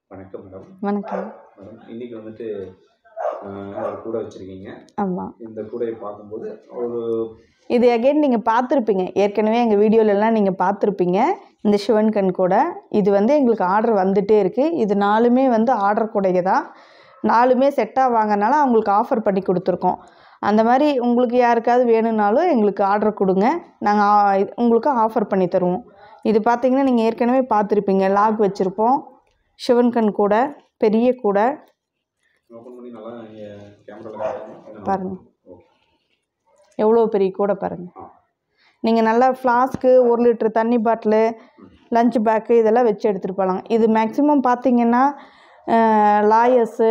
வணக்கம் மேடம் வணக்கம் மேடம் இன்னைக்கு வந்துட்டு ஆஹ், ஒரு கூடை வச்சுருக்கீங்க ஆமாம் இந்த கூடையை பார்க்கும்போது ஒரு இது அகைன் நீங்கள் பார்த்துருப்பீங்க ஏற்கனவே எங்கள் வீடியோலலாம் நீங்கள் பார்த்துருப்பீங்க இந்த சிவன் கண் கூடை இது வந்து எங்களுக்கு ஆர்டர் வந்துட்டே இருக்குது இது நாலுமே வந்து ஆர்டர் கூடைங்க தான் நாலுமே செட்டாக வாங்கினால அவங்களுக்கு ஆஃபர் பண்ணி கொடுத்துருக்கோம் அந்த மாதிரி உங்களுக்கு யாருக்காவது வேணும்னாலும் எங்களுக்கு ஆர்டர் கொடுங்க நாங்கள் உங்களுக்கு ஆஃபர் பண்ணி தருவோம் இது பார்த்தீங்கன்னா நீங்கள் ஏற்கனவே பார்த்துருப்பீங்க லாக் வச்சுருப்போம் சிவன் கண் கூடை பெரிய கூடை ஓப்பன் பண்ணி நல்லா கேமராவில் பாருங்க. ஓகே எவ்வளோ பெரிய கூடை பாருங்கள் ஆ நீங்கள் நல்லா ஃப்ளாஸ்க்கு ஒரு லிட்டர் தண்ணி பாட்டிலு லஞ்ச் பேக்கு இதெல்லாம் வச்சு எடுத்துகிட்டு போகலாம் இது மேக்ஸிமம் பார்த்தீங்கன்னா லாயர்ஸு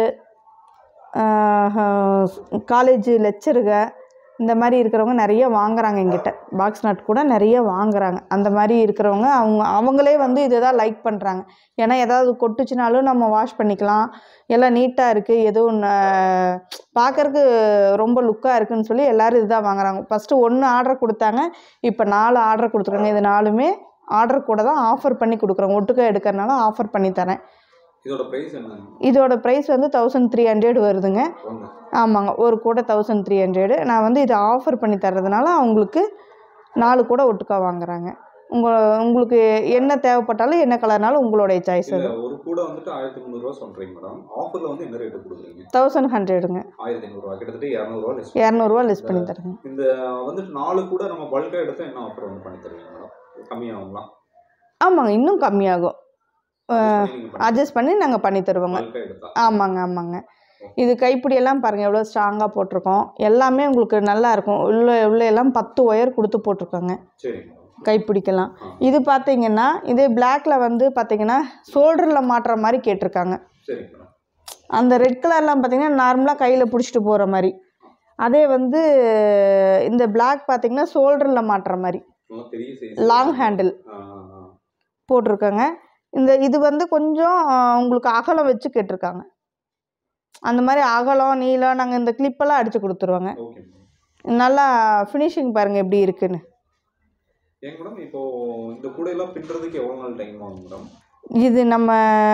காலேஜ் லெக்சருக இந்த மாதிரி இருக்கிறவங்க நிறைய வாங்குறாங்க எங்கிட்ட பாக்ஸ் நட் கூட நிறைய வாங்குறாங்க அந்த மாதிரி இருக்கிறவங்க அவங்க அவங்களே வந்து இதை தான் லைக் பண்ணுறாங்க ஏன்னா ஏதாவது கொட்டுச்சுனாலும் நம்ம வாஷ் பண்ணிக்கலாம் எல்லாம் நீட்டாக இருக்குது எதுவும் பார்க்கறக்கு ரொம்ப லுக்காக இருக்குன்னு சொல்லி எல்லோரும் இதுதான் வாங்குறாங்க ஃபஸ்ட்டு ஒன்று ஆர்டர் கொடுத்தாங்க இப்போ நாலு ஆர்டர் கொடுத்துருக்காங்க இது நாலுமே ஆர்டர் கூட தான் ஆஃபர் பண்ணி கொடுக்குறோம் ஒட்டுக்கா எடுக்கிறனால ஆஃபர் பண்ணி தரேன் இதோட ப்ரைஸ் என்ன இதோட ப்ரைஸ் வந்து தௌசண்ட் த்ரீ ஹண்ட்ரட் வருதுங்க ஒன்று ஆமாங்க ஒரு கூடை தௌசண்ட் த்ரீ ஹண்ட்ரடு நான் வந்து இதை ஆஃபர் பண்ணி தர்றதுனால அவங்களுக்கு நாலு கூடை ஒட்டுக்கா வாங்குறாங்க உங்கள் உங்களுக்கு என்ன தேவைப்பட்டாலும் என்ன கலர்னாலும் உங்களுடைய சாய்ஸ் இல்லை அது ஒரு கூடை வந்துட்டு ஆயிரத்தி முந்நூறுரூவா சொல்கிறீங்க மேடம் ஆஃபரில் வந்து என்ன ரேட்டு கொடுக்குறீங்க தௌசண்ட் ஹண்ட்ரடுங்க ஆயிரத்தி ஐநூறுரூவா கிட்டத்தட்ட இரநூறுவா லெஸ் இரநூறுவா லெஸ் பண்ணி தரேங்க இந்த வந்துட்டு நாலு கூட நம்ம பல்காக எடுத்தால் என்ன ஆஃபர் வந்து பண்ணி தருவீங்க மேடம் கம்மியாகுங்களா ஆமாங்க இன்னும் கம்மியாகும் அட்ஜஸ்ட் பண்ணி நாங்கள் பண்ணி தருவோங்க பல்காக எடுத்தா ஆமாங்க ஆமாங்க இது கைப்பிடி எல்லாம் பாருங்கள் எவ்வளோ ஸ்ட்ராங்காக போட்டிருக்கோம் எல்லாமே உங்களுக்கு நல்லா இருக்கும் உள்ள உள்ள எல்லாம் பத்து ஒயர் கொடுத்து போட்டிருக்கோங்க சரிங்க மேடம் கைப்பிடிக்கலாம் ஆ. இது பார்த்தீங்கன்னா இதே பிளாக்ல வந்து பார்த்தீங்கன்னா ஷோல்டரில் மாட்டுற மாதிரி கேட்டிருக்காங்க சரிங்க மேடம் அந்த ரெட் கலர்லாம் பார்த்தீங்கன்னா நார்மலாக கையில் பிடிச்சிட்டு போகிற மாதிரி அதே வந்து இந்த Black பார்த்தீங்கன்னா ஷோல்டரில் மாட்டுற மாதிரி நல்லா பெரிய சைஸ் லாங் ஹேண்டில் போட்டிருக்காங்க இந்த இது வந்து கொஞ்சம் ஆ, உங்களுக்கு அகலம் வச்சு கேட்டிருக்காங்க அந்த மாதிரி அகலம் நீளம் நாங்கள் இந்த கிளிப்பெல்லாம் அடித்து கொடுத்துருவோங்க ஓகே மேடம் நல்லா ஃபினிஷிங் பாருங்கள் எப்படி இருக்குன்னு ஏங்க மேடம் இப்போ இந்த கூடையெல்லாம் பின்னுறதுக்கு எவ்வளோ நாள் டைம் ஆகும் மேடம் இது நம்ம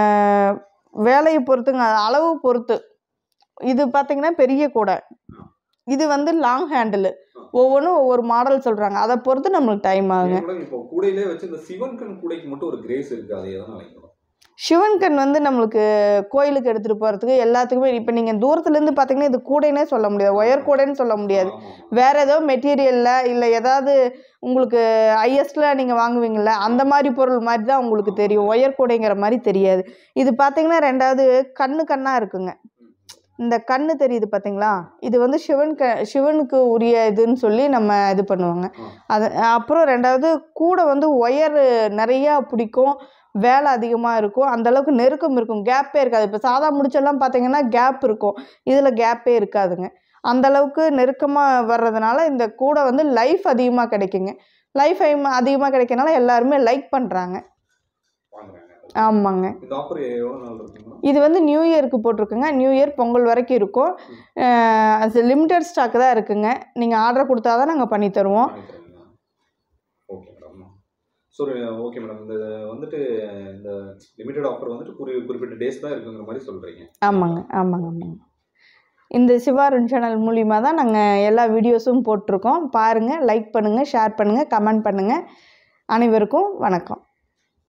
வேலையை பொறுத்துங்க அளவு பொறுத்து இது பார்த்தீங்கன்னா பெரிய கூடை இது வந்து லாங் ஹேண்டில் ஒவ்வொன்றும் ஒவ்வொரு மாடல் சொல்கிறாங்க அதை பொறுத்து நம்மளுக்கு டைம் ஆகுங்க ஏங்க மேடம் இப்போ கூடையிலே வச்சு இந்த சிவன் கண் கூடைக்கு மட்டும் ஒரு கிரேஸ் இருக்கு அது எதனால மேடம் சிவன் கண் வந்து நம்மளுக்கு கோயிலுக்கு எடுத்துகிட்டு போகிறதுக்கு எல்லாத்துக்குமே இப்போ நீங்கள் தூரத்துலேருந்து பார்த்தீங்கன்னா இது கூடைனே சொல்ல முடியாது ஒயர் கூடைன்னு சொல்ல முடியாது ஆமா. வேற ஏதோ மெட்டீரியலில் இல்லை ஏதாவது உங்களுக்கு ஐஎஸ்டில் நீங்கள் வாங்குவீங்கள்ல அந்த மாதிரி பொருள் மாதிரி தான் உங்களுக்கு தெரியும் ஒயர் கூடைங்கிற மாதிரி தெரியாது இது பார்த்தீங்கன்னா ரெண்டாவது கண்ணு கண்ணாக இருக்குங்க இந்த கண்ணு தெரியுது பார்த்தீங்களா இது வந்து சிவன் க சிவனுக்கு உரிய இதுன்னு சொல்லி நம்ம இது பண்ணுவாங்க ஆ. அது அப்புறம் ரெண்டாவது கூட வந்து ஒயர் நிறையா பிடிக்கும் வேலை அதிகமாக இருக்கும் அந்த அளவுக்கு நெருக்கம் இருக்கும் கேப்பே இருக்காது இப்போ சாதா முடிச்செல்லாம் பார்த்தீங்கன்னா கேப் இருக்கும் இதில் கேப்பே இருக்காதுங்க அந்த அளவுக்கு நெருக்கமாக வர்றதுனால இந்த கூடை வந்து லைஃப் அதிகமாக கிடைக்குங்க லைஃப் அதிகமாக கிடைக்கனால எல்லாருமே லைக் பண்ணுறாங்க வாங்குறாங்க ஆமாங்க இந்த ஆஃபர் எவ்வளோ நாள் இருக்கு மேடம் இது வந்து நியூ இயருக்கு போட்டிருக்குங்க நியூ இயர் பொங்கல் வரைக்கும் இருக்கும் அது லிமிட்டட் ஸ்டாக் தான் இருக்குங்க நீங்கள் ஆர்டர் கொடுத்தா தான் நாங்கள் பண்ணி தருவோம் பண்ணிக்கிறீங்களா okay madam so okay madam இந்த வந்துட்டு இந்த லிமிடெட் ஆஃபர் வந்துட்டு குறி குறிப்பிட்ட டேஸ் தான் இருக்குங்கிற மாதிரி சொல்கிறீங்க ஆமாங்க ஆமாங்க ஆமாங்க இந்த சிவாரன் சேனல் மூலிமா தான் நாங்கள் எல்லா வீடியோஸும் போட்டிருக்கோம் பாருங்கள் லைக் பண்ணுங்கள் ஷேர் பண்ணுங்கள் கமெண்ட் பண்ணுங்கள் அனைவருக்கும் வணக்கம்